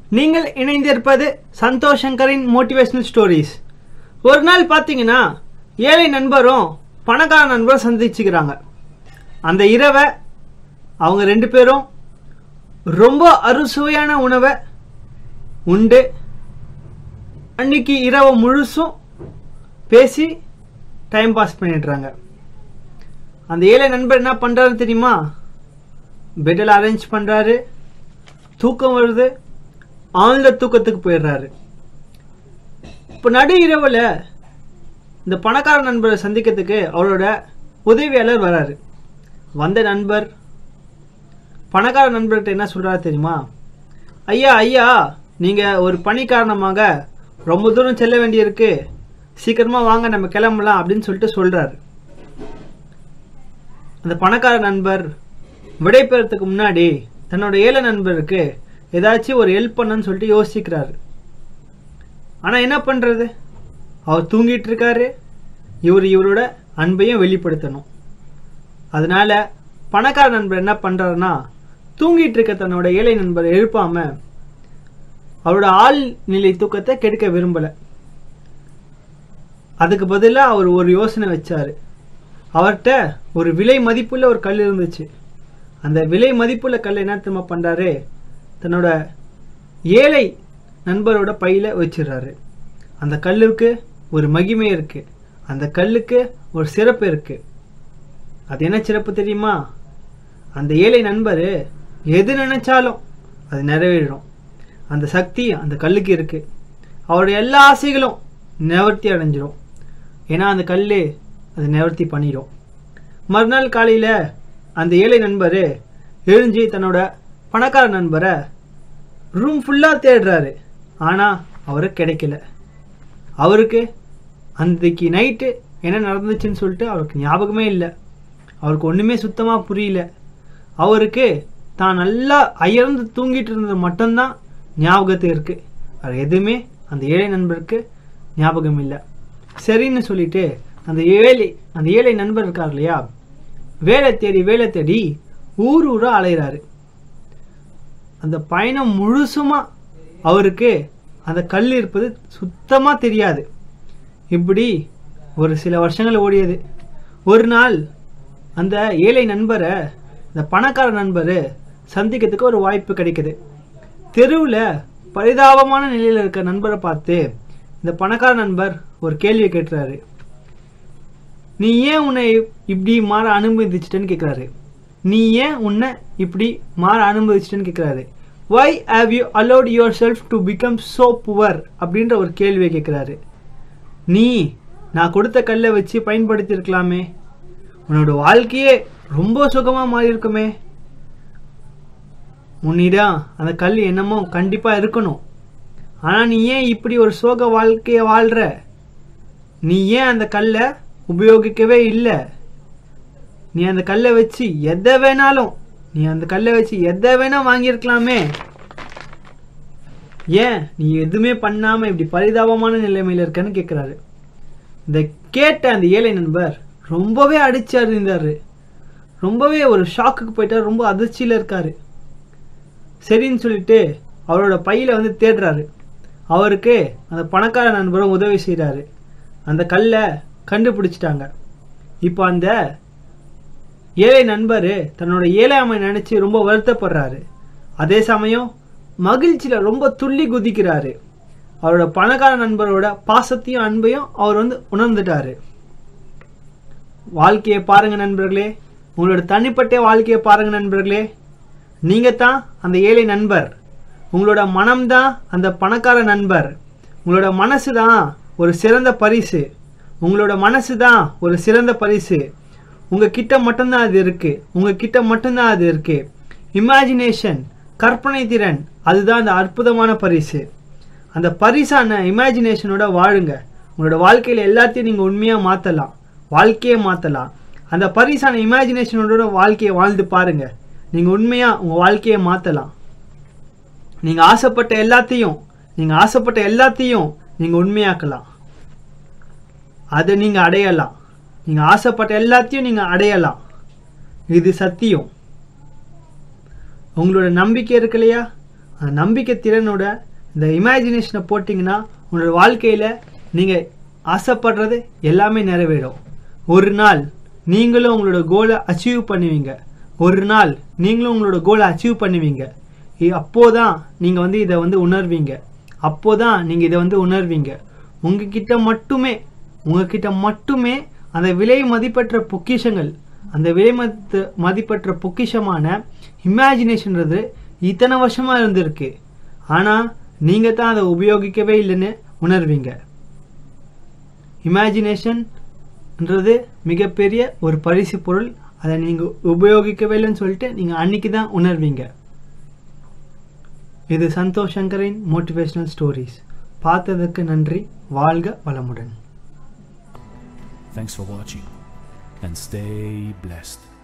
நீங்கள் இணைந்திருப்பது Santhosh சங்கரின் motivational stories ஒரு நாள் பார்த்தீங்கன்னா ஏழை நண்பரும் பணக்கார நண்பரும் சந்திச்சுக்கிறாங்க அந்த இரவை அவங்க ரெண்டு பேரும் ரொம்ப அறுசுவையான உணவை உண்டு அன்னைக்கு இரவு முழுசும் பேசி டைம் பாஸ் பண்ணிடுறாங்க அந்த ஏழை நண்பர் என்ன பண்றாரு தெரியுமா பெட்டில் அரேஞ்ச் பண்றாரு தூக்கம் வருது ஆழ்ந்த தூக்கத்துக்கு போயிடுறாரு இப்போ நடு இரவுல இந்த பணக்கார நண்பரை சந்திக்கிறதுக்கு அவரோட உதவியாளர் வராரு வந்த நண்பர் பணக்கார நண்பர்கிட்ட என்ன சொல்றாரு தெரியுமா ஐயா ஐயா நீங்க ஒரு பணி காரணமாக ரொம்ப தூரம் செல்ல வேண்டியிருக்கு சீக்கிரமா வாங்க நம்ம கிளம்பலாம் அப்படின்னு சொல்லிட்டு சொல்றாரு அந்த பணக்கார நண்பர் விடைபெறத்துக்கு முன்னாடி தன்னோட ஏழை நண்பருக்கு ஏதாச்சும் ஒரு ஹெல்ப் பண்ணணும்னு சொல்லிட்டு யோசிக்கிறாரு ஆனா என்ன பண்றது அவர் தூங்கிட்டு இருக்காரு இவர் இவரோட அன்பையும் வெளிப்படுத்தணும் அதனால பணக்கார நண்பர் என்ன பண்றாருன்னா தூங்கிட்டு இருக்க தன்னோட ஏழை நண்பரை எழுப்பாம அவரோட ஆள் நிலை தூக்கத்தை கெடுக்க விரும்பல அதுக்கு பதிலாக அவர் ஒரு யோசனை வச்சாரு அவர்கிட்ட ஒரு விலை மதிப்புள்ள ஒரு கல் இருந்துச்சு அந்த விலை மதிப்புள்ள கல் என்ன திரும்ப பண்றாரு தன்னோட ஏழை நண்பரோட பையில வச்சிடுறாரு அந்த கல்லுக்கு ஒரு மகிமை இருக்கு அந்த கல்லுக்கு ஒரு சிறப்பு இருக்கு அது என்ன சிறப்பு தெரியுமா அந்த ஏழை நண்பர் எது நினைச்சாலும் அது நிறைவேறும் அந்த சக்தி அந்த கல்லுக்கு இருக்கு அவருடைய எல்லா ஆசைகளும் நிவர்த்தி அடைஞ்சிரும் ஏன்னா அந்த கல் அது நிவர்த்தி பண்ணிடும் மறுநாள் காலையில் அந்த ஏழை நண்பர் எழுஞ்சி தன்னோட பணக்கார நண்பரை ரூம் ஃபுல்லாக தேடுறாரு ஆனால் அவரு கிடைக்கல அவருக்கு அன்றைக்கு நைட்டு என்ன நடந்துச்சுன்னு சொல்லிட்டு அவருக்கு ஞாபகமே இல்லை அவருக்கு ஒன்றுமே சுத்தமாக புரியல அவருக்கு தான் நல்லா அயர்ந்து தூங்கிட்டு இருந்தது மட்டும்தான் ஞாபகத்துக்கு இருக்கு அது எதுவுமே அந்த ஏழை நண்பருக்கு ஞாபகம் இல்லை சரின்னு சொல்லிட்டு அந்த ஏழை அந்த ஏழை நண்பர் இருக்கார் இல்லையா வேலை தேடி வேலை தேடி ஊர் ஊரா அலைகிறாரு அந்த பயணம் முழுசுமா அவருக்கு அந்த கல் இருப்பது சுத்தமா தெரியாது இப்படி ஒரு சில வருஷங்கள் ஓடியது ஒரு நாள் அந்த ஏழை நண்பரை இந்த பணக்கார நண்பர் சந்திக்கிறதுக்கு ஒரு வாய்ப்பு கிடைக்குது தெருவில் பரிதாபமான நிலையில் இருக்க நண்பரை பார்த்து இந்த பணக்கார நண்பர் ஒரு கேள்வியை கேட்டுறாரு நீ ஏன் உன்னை இப்படி மாற அனுமதிச்சிட்டேன்னு கேட்குறாரு நீ ஏன் உன்னை இப்படி மாற அனுமதிச்சிட்டேன்னு கேட்குறாரு why have you allowed yourself to become so poor அப்படின்ற ஒரு கேள்வியை கேட்குறாரு நீ நான் கொடுத்த கல்லை வச்சு பயன்படுத்தி இருக்கலாமே உன்னோட வாழ்க்கையே ரொம்ப சுகமாக மாறி இருக்குமே உன்னிடம் அந்த கல் என்னமோ கண்டிப்பாக இருக்கணும் ஆனால் நீ ஏன் இப்படி ஒரு சோக வாழ்க்கையை வாழ்ற நீ ஏன் அந்த கல்லை உபயோகிக்கவே இல்லை நீ அந்த கல்லை வச்சு எதை வேணாலும் நீ அந்த கல்லை வச்சு எதை வேணா வாங்கியிருக்கலாமே ஏன் நீ எதுவுமே பண்ணாம இப்படி பரிதாபமான நிலைமையில இருக்கன்னு கேட்கிறாரு இந்த கேட்ட அந்த ஏழை நண்பர் ரொம்பவே அடிச்சு அறிந்தாரு ரொம்பவே ஒரு ஷாக்குக்கு போயிட்டாரு ரொம்ப அதிர்ச்சியில இருக்காரு சரின்னு சொல்லிட்டு அவரோட பையில வந்து தேடுறாரு அவருக்கு அந்த பணக்கார நண்பரும் உதவி செய்கிறாரு அந்த கல்லை கண்டுபிடிச்சிட்டாங்க இப்போ அந்த ஏழை நண்பர் தன்னோட ஏழாமை நினைச்சு ரொம்ப வருத்தப்படுறாரு அதே சமயம் மகிழ்ச்சியில ரொம்ப துள்ளி குதிக்கிறாரு அவரோட பணக்கார நண்பரோட பாசத்தையும் அன்பையும் அவர் வந்து உணர்ந்துட்டாரு வாழ்க்கையை பாருங்க நண்பர்களே உங்களோட தனிப்பட்ட வாழ்க்கையை பாருங்க நண்பர்களே நீங்க தான் அந்த ஏழை நண்பர் உங்களோட மனம்தான் அந்த பணக்கார நண்பர் உங்களோட மனசு தான் ஒரு சிறந்த பரிசு உங்களோட மனசு தான் ஒரு சிறந்த பரிசு உங்க கிட்ட மட்டும்தான் அது இருக்கு உங்க கிட்ட மட்டும்தான் அது இருக்கு இமேஜினேஷன் கற்பனை திறன் அதுதான் அந்த அற்புதமான பரிசு அந்த பரிசான இமேஜினேஷனோட வாழுங்க உங்களோட வாழ்க்கையில எல்லாத்தையும் நீங்க உண்மையா மாத்தலாம் வாழ்க்கையே மாத்தலாம் அந்த பரிசான இமேஜினேஷனோட வாழ்க்கையை வாழ்ந்து பாருங்க நீங்க உண்மையா உங்க வாழ்க்கையை மாத்தலாம் நீங்க ஆசைப்பட்ட எல்லாத்தையும் நீங்க ஆசைப்பட்ட எல்லாத்தையும் நீங்க உண்மையாக்கலாம் அதை நீங்க அடையலாம் நீங்க ஆசைப்பட்ட எல்லாத்தையும் நீங்க அடையலாம் இது சத்தியம் உங்களோட நம்பிக்கை இருக்கு இல்லையா அந்த நம்பிக்கை திறனோட இந்த இமேஜினேஷனை போட்டிங்கன்னா உங்களோட வாழ்க்கையில் நீங்கள் ஆசைப்படுறது எல்லாமே நிறைவேறும் ஒரு நாள் நீங்களும் உங்களோட கோலை அச்சீவ் பண்ணுவீங்க ஒரு நாள் நீங்களும் உங்களோட கோலை அச்சீவ் பண்ணுவீங்க இ- அப்போதான் நீங்கள் வந்து இதை வந்து உணர்வீங்க அப்போதான் நீங்கள் இதை வந்து உணர்வீங்க உங்ககிட்ட மட்டுமே உங்ககிட்ட மட்டுமே அந்த விலை மதிப்பற்ற பொக்கிஷங்கள் அந்த விலை மதித்த மதிப்பற்ற பொக்கிஷமான இமேஜினேஷன்றது இத்தனை வருஷமா இருந்திருக்கு ஆனா நீங்க தான் அதை உபயோகிக்கவே இல்லைன்னு உணர்வீங்க இமேஜினேஷன்ன்றது மிகப்பெரிய ஒரு பரிசு பொருள் அதை நீங்க உபயோகிக்கவே இல்லைன்னு சொல்லிட்டு நீங்க அன்னைக்கு தான் உணர்வீங்க இது சந்தோஷ் சங்கரின் மோட்டிவேஷனல் ஸ்டோரிஸ் பார்த்ததற்கு நன்றி வாழ்க வளமுடன் Thanks for watching and stay blessed.